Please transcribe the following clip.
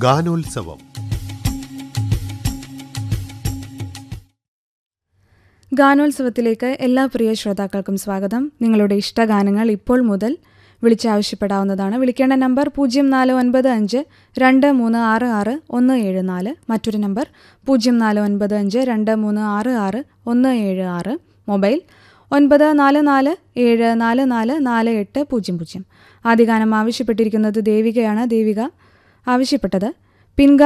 ഗാനോത്സവം ഗാനോത്സവത്തിലേക്ക് എല്ലാ പ്രിയ ശ്രോതാക്കൾക്കും സ്വാഗതം നിങ്ങളുടെ ഇഷ്ടഗാനങ്ങൾ ഇപ്പോൾ മുതൽ വിളിച്ചാവശ്യപ്പെടാവുന്നതാണ് വിളിക്കേണ്ട നമ്പർ പൂജ്യം നാല് ഒൻപത് അഞ്ച് രണ്ട് മൂന്ന് ആറ് ആറ് ഒന്ന് ഏഴ് നാല് മറ്റൊരു നമ്പർ പൂജ്യം നാല് ഒൻപത് അഞ്ച് രണ്ട് മൂന്ന് ആറ് ആറ് ഒന്ന് ഏഴ് ആറ് മൊബൈൽ ഒൻപത് നാല് നാല് ഏഴ് നാല് നാല് നാല് എട്ട് പൂജ്യം പൂജ്യം ആദ്യ ഗാനം ആവശ്യപ്പെട്ടിരിക്കുന്നത് ദേവികയാണ് ദേവിക ആവശ്യപ്പെട്ടത് പിൻഗാ